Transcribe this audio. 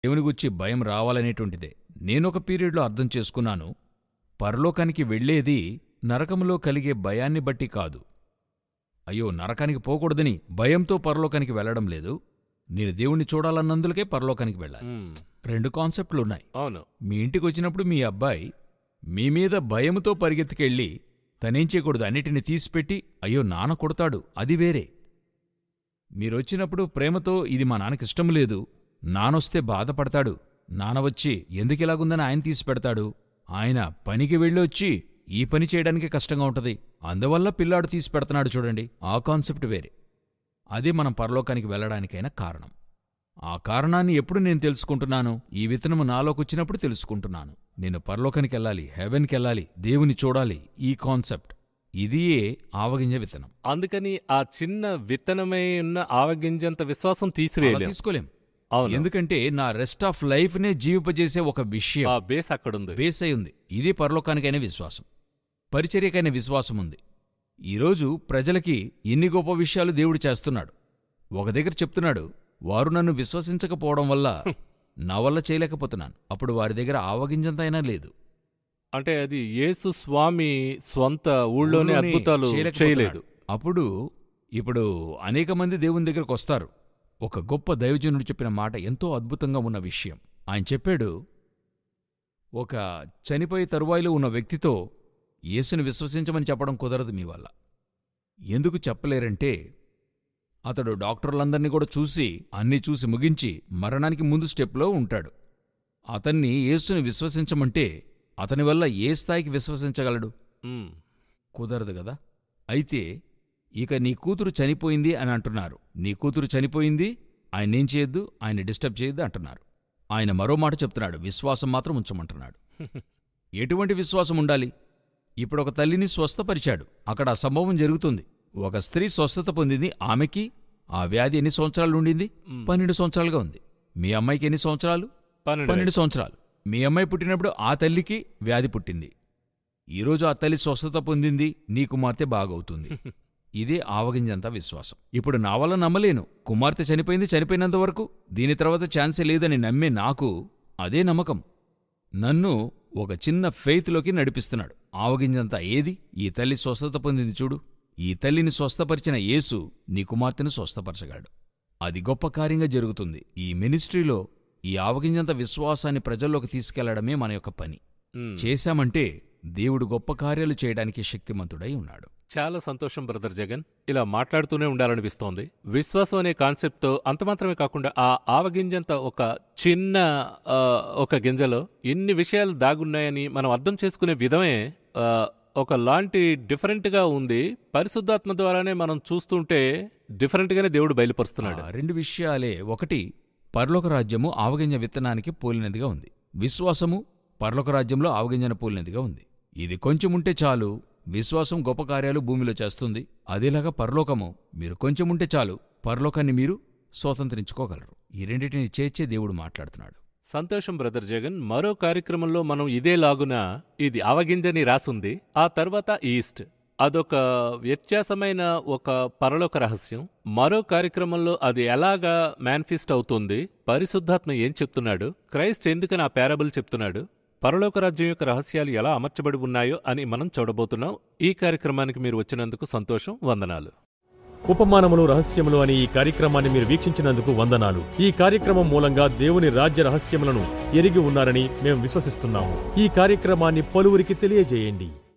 దేవుని గురించి భయం రావాలనేటువంటిదే నేనొక పీరియడ్లో అర్థం చేసుకున్నాను పరలోకానికి వెళ్ళేది నరకంలో కలిగే భయాన్ని బట్టి కాదు అయ్యో నరకానికి పోకూడదని భయంతో పరలోకానికి వెళ్ళడం లేదు నేను దేవుణ్ణి చూడాలన్నందులకే పరలోకానికి వెళ్ళాలి మ్మ్. రెండు కాన్సెప్ట్లున్నాయి అవును మీ ఇంటికి వచ్చినప్పుడు మీ అబ్బాయి మీ మీద భయముతో పరిగెత్తుకెళ్ళి తనేం చేయకూడదు అన్నిటిని తీసిపెట్టి అయ్యో నాన్న కొడతాడు అది వేరే మీరొచ్చినప్పుడు ప్రేమతో ఇది మా నాన్నకిష్టం లేదు నానొస్తే బాధపడతాడు నాన్న వచ్చి ఎందుకిలాగుందని ఆయన తీసి పెడతాడు ఆయన పనికి వెళ్ళొచ్చి ఈ పని చేయడానికి కష్టంగా ఉంటది అందువల్ల పిల్లాడు తీసి పెడుతున్నాడు చూడండి ఆ కాన్సెప్ట్ వేరే అదే మనం పరలోకానికి వెళ్ళడానికైనా కారణం ఆ కారణాన్ని ఎప్పుడు నేను తెలుసుకుంటున్నాను ఈ విత్తనము నాలోకొచ్చినప్పుడు తెలుసుకుంటున్నాను నేను పరలోకానికి వెళ్ళాలి హెవెన్కి వెళ్ళాలి దేవుని చూడాలి ఈ కాన్సెప్ట్ ఇదియే ఆవగింజ విత్తనం అందుకని ఆ చిన్న విత్తనమై ఉన్న ఆవగింజంత విశ్వాసం అలా తీసివేయలేం తీసుకోలేం అవును ఎందుకంటే నా రెస్ట్ ఆఫ్ లైఫ్ నే జీవింపజేసే ఒక విషయం ఆ బేస్ అక్కడుంది బేస్ అయి ఉంది ఇది పరలోకానికైన విశ్వాసం పరిచర్యకైన విశ్వాసం ఉంది ఈరోజు ప్రజలకి ఇన్ని గొప్ప విషయాలు దేవుడు చేస్తున్నాడు ఒక దగ్గర చెప్తున్నాడు వారు నన్ను విశ్వసించకపోవడం వల్ల నా వల్ల చేయలేకపోతున్నాను అప్పుడు వారి దగ్గర ఆవగింజంతైనా లేదు అంటే అది యేసు స్వామి స్వంత ఊళ్ళోనే ఊళ్ళోనే అద్భుతాలు చేయలేకపోతున్నాడు. చేయలేదు అప్పుడు ఇప్పుడు అనేక మంది దేవుని దగ్గరకు వస్తారు ఒక గొప్ప దైవజనుడు చెప్పిన మాట ఎంతో అద్భుతంగా ఉన్న విషయం ఆయన చెప్పాడు ఒక చనిపోయే తరువాయిలో ఉన్న వ్యక్తితో యేసుని విశ్వసించమని చెప్పడం కుదరదు మీ వల్ల ఎందుకు చెప్పలేరంటే అతడు డాక్టర్లందర్నీ కూడా చూసి అన్నీ చూసి ముగించి మరణానికి ముందు స్టెప్లో ఉంటాడు అతన్ని యేసుని విశ్వసించమంటే అతని వల్ల ఏ స్థాయికి విశ్వసించగలడు మ్మ్. కుదరదు గదా అయితే ఇక నీ కూతురు చనిపోయింది అని అంటున్నారు నీ కూతురు చనిపోయింది ఆయన్నేం చేయొద్దు ఆయన డిస్టర్బ్ చేయొద్దు అంటున్నారు ఆయన మరో మాట చెప్తున్నాడు విశ్వాసం మాత్రం ఉంచమంటున్నాడు ఎటువంటి విశ్వాసం ఉండాలి ఇప్పుడు ఒక తల్లిని స్వస్థపరిచాడు అక్కడ ఆ సంభవం జరుగుతుంది ఒక స్త్రీ స్వస్థత పొందింది ఆమెకి ఆ వ్యాధి ఎన్ని సంవత్సరాలు ఉండింది మ్మ్. పన్నెండు సంవత్సరాలుగా ఉంది మీ అమ్మాయికి ఎన్ని సంవత్సరాలు పన్నెండు పన్నెండు వయసు. సంవత్సరాలు మీ అమ్మాయి పుట్టినప్పుడు ఆ తల్లికి వ్యాధి పుట్టింది ఈరోజు ఆ తల్లి స్వస్థత పొందింది నీ కుమార్తె బాగవుతుంది ఇదే ఆవగింజంత విశ్వాసం ఇప్పుడు నా వల్ల నమ్మలేను కుమార్తె చనిపోయింది చనిపోయినంత వరకు దీని తర్వాత ఛాన్సే లేదని నమ్మే నాకు అదే నమ్మకం నన్ను ఒక చిన్న ఫెయిత్లోకి నడిపిస్తున్నాడు ఆవగింజంత ఏది ఈ తల్లి స్వస్థత పొందింది చూడు ఈ తల్లిని స్వస్థపరిచిన యేసు నీ కుమార్తెను స్వస్థపరచగలడు అది గొప్ప కార్యంగా జరుగుతుంది ఈ మినిస్ట్రీలో ఈ ఆవగింజంత విశ్వాసాన్ని ప్రజల్లోకి తీసుకెళ్లడమే మన యొక్క పని మ్మ్. చేశామంటే దేవుడు గొప్ప కార్యాలు చేయడానికి శక్తిమంతుడై ఉన్నాడు చాలా సంతోషం బ్రదర్ జగన్ ఇలా మాట్లాడుతూనే ఉండాలనిపిస్తోంది విశ్వాసం అనే కాన్సెప్ట్తో అంత మాత్రమే కాకుండా ఆ ఆవగింజంత ఒక చిన్న ఆ, ఒక గింజలో ఎన్ని విషయాలు దాగున్నాయని మనం అర్థం చేసుకునే విధమే ఆ, ఒక లాంటి డిఫరెంట్గా ఉంది పరిశుద్ధాత్మ ద్వారానే మనం చూస్తుంటే డిఫరెంట్గానే దేవుడు బయలుపరుస్తున్నాడు ఆ రెండు విషయాలే ఒకటి పరలోక రాజ్యము ఆవగింజ విత్తనానికి పోలినదిగా ఉంది విశ్వాసము పరలోక రాజ్యంలో ఆవగింజన పోలినదిగా ఉంది ఇది కొంచెం ఉంటే చాలు విశ్వాసం గొప్ప కార్యాలు భూమిలో చేస్తుంది అదేలాగా పరలోకము మీరు కొంచెం ఉంటే చాలు పరలోకాన్ని మీరు స్వతంత్రించుకోగలరు ఈ రెండింటిని చేర్చే దేవుడు మాట్లాడుతున్నాడు సంతోషం బ్రదర్ జగన్ మరో కార్యక్రమంలో మనం ఇదే లాగున ఇది అవగింజని రాసుంది ఆ తర్వాత ఈస్ట్ అదొక వ్యత్యాసమైన ఒక పరలోక రహస్యం మరో కార్యక్రమంలో అది ఎలాగా మేనిఫెస్ట్ అవుతుంది పరిశుద్ధాత్మ ఏం చెప్తున్నాడు క్రైస్ట్ ఎందుకని ఆ పేరబుల్ చెప్తున్నాడు పరలోక రాజ్యం యొక్క రహస్యాలు ఎలా అమర్చబడి ఉన్నాయో అని మనం చూడబోతున్నాం ఈ కార్యక్రమానికి మీరు వచ్చినందుకు సంతోషం వందనాలు ఉపమానములు రహస్యములు అనే ఈ కార్యక్రమాన్ని మీరు వీక్షించినందుకు వందనాలు ఈ కార్యక్రమం మూలంగా దేవుని రాజ్య రహస్యములను ఎరిగి ఉన్నారని మేము విశ్వసిస్తున్నాము ఈ కార్యక్రమాన్ని పలువురికి తెలియజేయండి